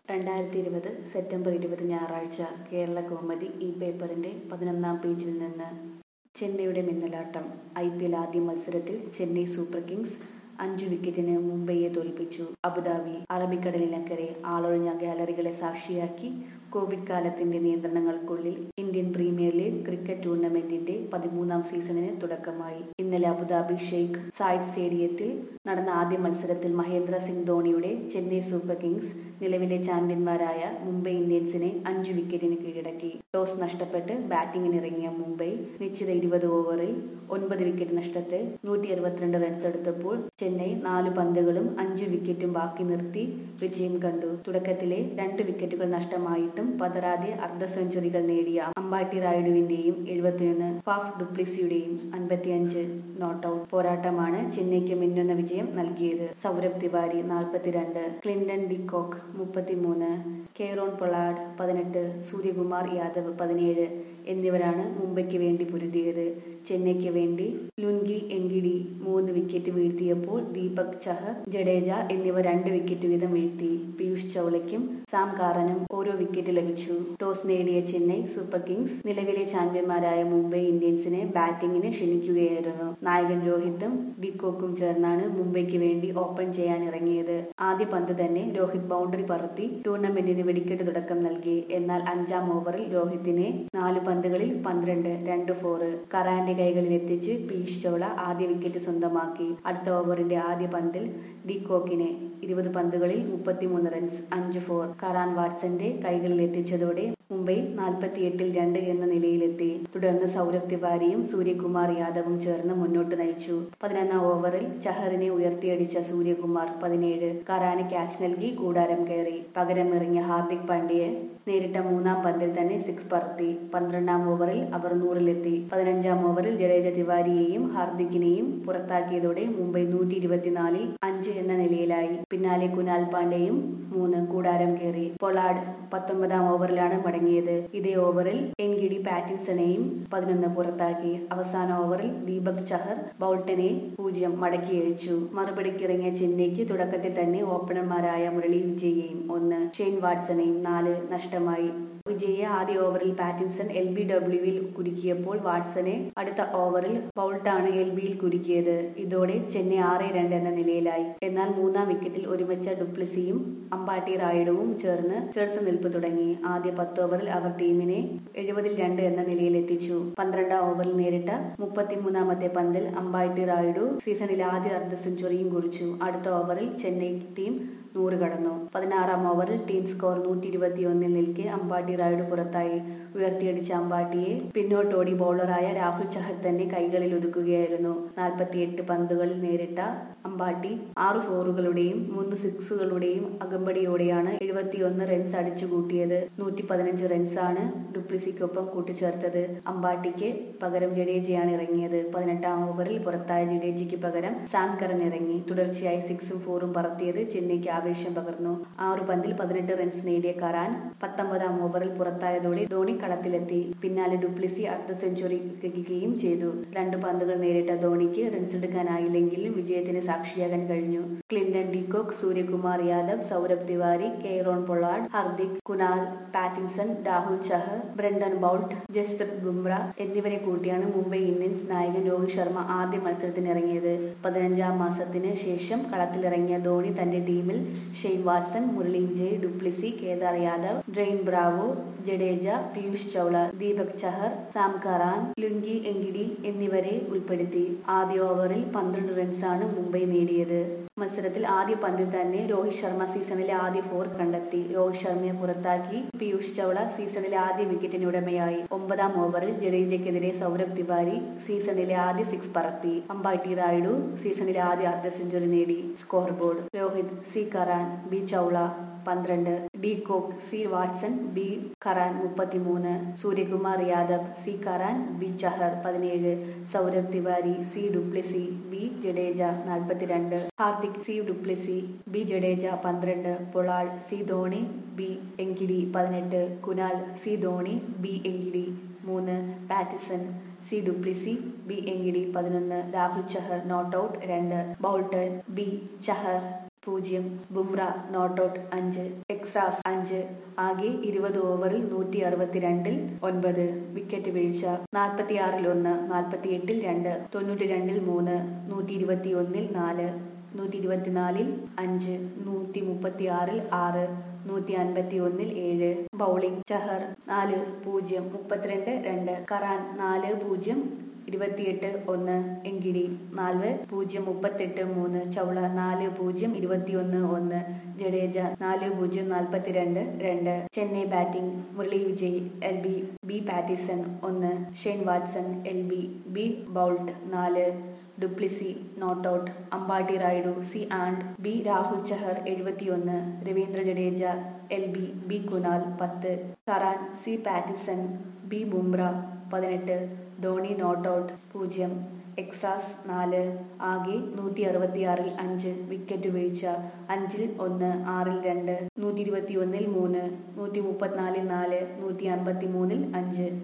രണ്ടായിരത്തി ഇരുപത് സെപ്റ്റംബർ ഇരുപത് ഞായറാഴ്ച കേരള കൗമുദി ഈ പേപ്പറിന്റെ പതിനൊന്നാം പേജിൽ നിന്ന് ചെന്നൈയുടെ മിന്നലാട്ടം ഐ പി എൽ ആദ്യ മത്സരത്തിൽ ചെന്നൈ സൂപ്പർ കിങ്സ് അഞ്ചു വിക്കറ്റിന് മുംബൈയെ തോൽപ്പിച്ചു അബുദാബി അറബിക്കടലിനക്കരെ ആളൊഴിഞ്ഞ ഗാലറികളെ സാക്ഷിയാക്കി കോവിഡ് കാലത്തിന്റെ നിയന്ത്രണങ്ങൾക്കുള്ളിൽ ഇന്ത്യൻ പ്രീമിയർ ലീഗ് ക്രിക്കറ്റ് ടൂർണമെന്റിന്റെ പതിമൂന്നാം സീസണിന് തുടക്കമായി ഇന്നലെ അബുദാബി ഷെയ്ഖ് സായിദ് സ്റ്റേഡിയത്തിൽ നടന്ന ആദ്യ മത്സരത്തിൽ മഹേന്ദ്ര സിംഗ് ധോണിയുടെ ചെന്നൈ സൂപ്പർ കിങ്സ് നിലവിലെ ചാമ്പ്യന്മാരായ മുംബൈ ഇന്ത്യൻസിനെ അഞ്ചു വിക്കറ്റിന് കീഴടക്കി ടോസ് നഷ്ടപ്പെട്ട് ബാറ്റിംഗിനിറങ്ങിയ മുംബൈ നിശ്ചിത ഇരുപത് ഓവറിൽ ഒൻപത് വിക്കറ്റ് നഷ്ടത്തിൽ നൂറ്റി അറുപത്തിരണ്ട് റൺസ് എടുത്തപ്പോൾ ചെന്നൈ നാല് പന്തുകളും അഞ്ച് വിക്കറ്റും ബാക്കി നിർത്തി വിജയം കണ്ടു തുടക്കത്തിലെ രണ്ട് വിക്കറ്റുകൾ നഷ്ടമായിട്ടും പതറാതെ അർദ്ധ സെഞ്ചുറികൾ നേടിയ അമ്പാട്ടി റായിഡുവിന്റെയും എഴുപത്തിയൊന്ന് ഫാഫ് ഡുപ്ലിസിയുടെയും അൻപത്തിയഞ്ച് നോട്ട് ഔട്ട് പോരാട്ടമാണ് ചെന്നൈക്ക് മിന്നുന്ന വിജയം നൽകിയത് സൗരഭ് തിവാരി നാൽപ്പത്തിരണ്ട് ക്ലിന്റൺ ഡിക്കോക്ക് മുപ്പത്തിമൂന്ന് കെയ്റോൺ പൊളാഡ് പതിനെട്ട് സൂര്യകുമാർ യാദവ് പതിനേഴ് എന്നിവരാണ് മുംബൈക്ക് വേണ്ടി പൊരുതിയത് ചെന്നൈക്ക് വേണ്ടി ലുൻഗി എങ്കിടി മൂന്ന് വിക്കറ്റ് വീഴ്ത്തിയപ്പോൾ ദീപക് ചഹർ ജഡേജ എന്നിവർ രണ്ട് വിക്കറ്റ് വീതം വീഴ്ത്തി പീയൂഷ് ചൗളയ്ക്കും സാം കാറനും ഓരോ വിക്കറ്റ് ലഭിച്ചു ടോസ് നേടിയ ചെന്നൈ സൂപ്പർ കിങ്സ് നിലവിലെ ചാമ്പ്യന്മാരായ മുംബൈ ഇന്ത്യൻസിനെ ബാറ്റിംഗിന് ക്ഷണിക്കുകയായിരുന്നു നായകൻ രോഹിത്തും ഡിക്കോക്കും ചേർന്നാണ് മുംബൈക്ക് വേണ്ടി ഓപ്പൺ ചെയ്യാൻ ഇറങ്ങിയത് ആദ്യ പന്ത് തന്നെ രോഹിത് ബൗണ്ടറി പറത്തി ടൂർണമെന്റിന് വെടിക്കെട്ട് തുടക്കം നൽകി എന്നാൽ അഞ്ചാം ഓവറിൽ രോഹിത്തിനെ നാല് പന്തുകളിൽ പന്ത്രണ്ട് രണ്ട് ഫോറ് കറാന്റെ കൈകളിൽ എത്തിച്ച് പീഷ് ചൗള ആദ്യ വിക്കറ്റ് സ്വന്തമാക്കി അടുത്ത ഓവറിന്റെ ആദ്യ പന്തിൽ ഡിക്കോക്കിനെ ഇരുപത് പന്തുകളിൽ മുപ്പത്തിമൂന്ന് റൺസ് അഞ്ച് ഫോർ കറാൻ വാട്സന്റെ കൈകളിൽ എത്തിച്ചതോടെ മുംബൈ നാൽപ്പത്തിയെട്ടിൽ രണ്ട് എന്ന നിലയിലെത്തി തുടർന്ന് സൗരഭ് തിവാരിയും സൂര്യകുമാർ യാദവും ചേർന്ന് മുന്നോട്ട് നയിച്ചു പതിനൊന്നാം ഓവറിൽ ചഹറിനെ ഉയർത്തിയടിച്ച സൂര്യകുമാർ പതിനേഴ് കറാന് ക്യാച്ച് നൽകി കൂടാരം കയറി പകരം ഇറങ്ങിയ ഹാർദിക് പാണ്ഡ്യയെ നേരിട്ട മൂന്നാം പന്തിൽ തന്നെ സിക്സ് പറത്തി പന്ത്രണ്ടാം ഓവറിൽ അവർ നൂറിലെത്തി പതിനഞ്ചാം ഓവറിൽ ജഡേജ തിവാരിയെയും ഹാർദിക്കിനെയും പുറത്താക്കിയതോടെ മുംബൈ നൂറ്റി ഇരുപത്തിനാലിൽ അഞ്ച് എന്ന നിലയിലായി പിന്നാലെ കുനാൽ പാണ്ഡെയും മൂന്ന് കൂടാരം കയറി പൊളാഡ് പത്തൊമ്പതാം ഓവറിലാണ് മടങ്ങിയത് ഇതേ ഓവറിൽ എൻഗിഡി പാറ്റിൻസണെയും പതിനൊന്ന് പുറത്താക്കി അവസാന ഓവറിൽ ദീപക് ചഹർ ബൗൾട്ടനെ പൂജ്യം മടക്കി അയച്ചു മറുപടിക്കിറങ്ങിയ ചെന്നൈക്ക് തുടക്കത്തിൽ തന്നെ ഓപ്പണർമാരായ മുരളി വിജയെയും ഒന്ന് ഷെയ്ൻ വാട്സണെയും നാല് നഷ്ടമായി വിജയെ ആദ്യ ഓവറിൽ പാറ്റിൻസൺ എൽ ബി ഡബ്ല്യുവിൽ കുരുക്കിയപ്പോൾ വാട്സനെ അടുത്ത ഓവറിൽ ബൗൾട്ടാണ് എൽ ബിയിൽ കുരുക്കിയത് ഇതോടെ ചെന്നൈ ആറ് രണ്ട് എന്ന നിലയിലായി എന്നാൽ മൂന്നാം വിക്കറ്റിൽ ഒരുമിച്ച ഡുപ്ലിസിയും അമ്പാട്ടി റായിഡുവും ചേർന്ന് ചെറുത്തു നിൽപ്പ് തുടങ്ങി ആദ്യ പത്ത് ഓവറിൽ അവർ ടീമിനെ എഴുപതിൽ രണ്ട് എന്ന നിലയിൽ എത്തിച്ചു പന്ത്രണ്ടാം ഓവറിൽ നേരിട്ട മുപ്പത്തിമൂന്നാമത്തെ പന്തിൽ അമ്പാട്ടി റായിഡു സീസണിലെ ആദ്യ അർദ്ധ സെഞ്ചുറിയും കുറിച്ചു അടുത്ത ഓവറിൽ ചെന്നൈ ടീം നൂറ് കടന്നു പതിനാറാം ഓവറിൽ ടീം സ്കോർ നൂറ്റി ഇരുപത്തിയൊന്നിൽ നിൽക്കെ അമ്പാട്ടി റായിഡ് പുറത്തായി ഉയർത്തിയടിച്ച അമ്പാട്ടിയെ പിന്നോട്ടോടി ബൗളറായ രാഹുൽ ചഹർ തന്നെ കൈകളിൽ ഒതുക്കുകയായിരുന്നു നാൽപ്പത്തിയെട്ട് പന്തുകളിൽ നേരിട്ട അമ്പാട്ടി ആറ് ഫോറുകളുടെയും മൂന്ന് സിക്സുകളുടെയും അകമ്പടിയോടെയാണ് എഴുപത്തിയൊന്ന് റൺസ് അടിച്ചു കൂട്ടിയത് നൂറ്റി പതിനഞ്ച് റൺസാണ് ഡുപ്ലിസിക്കൊപ്പം കൂട്ടിച്ചേർത്തത് അമ്പാട്ടിക്ക് പകരം ജഡേജയാണ് ഇറങ്ങിയത് പതിനെട്ടാം ഓവറിൽ പുറത്തായ ജഡേജയ്ക്ക് പകരം സാം കറൻ ഇറങ്ങി തുടർച്ചയായി സിക്സും ഫോറും പറത്തിയത് ചെന്നൈക്ക് ആവേശം പകർന്നു ആറു പന്തിൽ പതിനെട്ട് റൺസ് നേടിയ കറാൻ പത്തൊമ്പതാം ഓവറിൽ പുറത്തായതോടെ ധോണി കളത്തിലെത്തി പിന്നാലെ ഡുപ്ലിസി അർദ്ധ സെഞ്ചുറി തികയ്ക്കുകയും ചെയ്തു രണ്ട് പന്തുകൾ നേരിട്ട ധോണിക്ക് റൺസ് എടുക്കാനായില്ലെങ്കിലും വിജയത്തിന് സാക്ഷിയാകാൻ കഴിഞ്ഞു Clinton de Kock Suryakumar Yadav Saurabh Tiwary Kieron Pollard Hardik Krunal Pattinson Rahul Chahar Brendan Boult Jasprit Bumrah എന്നിവരെ കൂട്ടിയാണ് മുംബൈ ഇന്ത്യൻസ് നായകൻ രോഹിത് ശർമ്മ ആദ്യ മത്സരത്തിന് ഇറങ്ങിയത് പതിനഞ്ചാം മാസത്തിന് ശേഷം കളത്തിലിറങ്ങിയ ധോണി തന്റെ ടീമിൽ Shane Watson Murali Vijay du Plessis Kedar Yadav Dwayne Bravo Jadeja Piyush Chawla Deepak Chahar Sam Curran Lungi Ngidi എന്നിവരെ ഉൾപ്പെടുത്തി ആദ്യ ഓവറിൽ പന്ത്രണ്ട് റൺസാണ് മുംബൈ നേടിയത് മത്സരത്തിൽ ആദ്യ പന്തിൽ തന്നെ രോഹിത് ശർമ്മ സീസണിലെ ആദ്യ ഫോർ കണ്ടെത്തി രോഹിത് ശർമ്മയെ പുറത്താക്കി പീയൂഷ് ചൗള സീസണിലെ ആദ്യ വിക്കറ്റിന് ഉടമയായി ഒമ്പതാം ഓവറിൽ ജഡേജയ്ക്കെതിരെ സൗരഭ് തിവാരി സീസണിലെ ആദ്യ സിക്സ് പറത്തി അമ്പാട്ടി റായിഡു സീസണിലെ ആദ്യ അർദ്ധ സെഞ്ചുറി നേടി score board Rohit C Curran B Chawla പന്ത്രണ്ട് de Kock C Watson B Curran മുപ്പത്തിമൂന്ന് Suryakumar Yadav C Curran B Chahar പതിനേഴ് Saurabh Tiwary C du Plessis B Jadeja നാൽപ്പത്തിരണ്ട് Hardik C du Plessis B Jadeja പന്ത്രണ്ട് Pollard C Dhoni B Ngidi പതിനെട്ട് Krunal C Dhoni B Ngidi മൂന്ന് Pattinson C du Plessis B Ngidi പതിനൊന്ന് Rahul Chahar not out രണ്ട് ബൗൾട്ടൺ ബി ചഹർ പൂജ്യം ബുംറ നോട്ട് ഔട്ട് അഞ്ച് എക്സ്ട്രാസ് അഞ്ച് ആകെ ഇരുപത് ഓവറിൽ നൂറ്റി അറുപത്തിരണ്ടിൽ ഒൻപത് വിക്കറ്റ് വീഴ്ച നാൽപ്പത്തിയാറിൽ ഒന്ന് നാൽപ്പത്തിയെട്ടിൽ രണ്ട് തൊണ്ണൂറ്റി രണ്ടിൽ മൂന്ന് നൂറ്റി ഇരുപത്തിയൊന്നിൽ നാല് നൂറ്റി ഇരുപത്തിനാലിൽ അഞ്ച് നൂറ്റി മുപ്പത്തിയാറിൽ ആറ് നൂറ്റി അൻപത്തി ഒന്നിൽ ഏഴ് ബൗളിംഗ് ചഹർ നാല് പൂജ്യം മുപ്പത്തിരണ്ട് രണ്ട് കറാൻ നാല് പൂജ്യം ഇരുപത്തിയെട്ട് ഒന്ന് എങ്കിരി നാല് പൂജ്യം മുപ്പത്തെട്ട് മൂന്ന് ചൗള നാല് പൂജ്യം ഇരുപത്തിയൊന്ന് ഒന്ന് ജഡേജ നാല് പൂജ്യം നാൽപ്പത്തിരണ്ട് രണ്ട് Chennai batting Murali Vijay L B B Pattinson ഒന്ന് Shane Watson L B B Boult നാല് du Plessis not out Ambati Rayudu C and B Rahul Chahar എഴുപത്തിയൊന്ന് Ravindra Jadeja L B B Krunal പത്ത് Curran C Pattinson B Bumrah പതിനെട്ട് ധോണി നോട്ട് ഔട്ട് പൂജ്യം എക്സ്ട്രാസ് നാല് ആകെ നൂറ്റി അറുപത്തിയാറിൽ അഞ്ച് വിക്കറ്റ് വീഴ്ച അഞ്ചിൽ ഒന്ന് ആറിൽ രണ്ട് നൂറ്റി ഇരുപത്തി ഒന്നിൽ മൂന്ന് നൂറ്റി മുപ്പത്തിനാലിൽ നാല് നൂറ്റി അൻപത്തി മൂന്നിൽ അഞ്ച്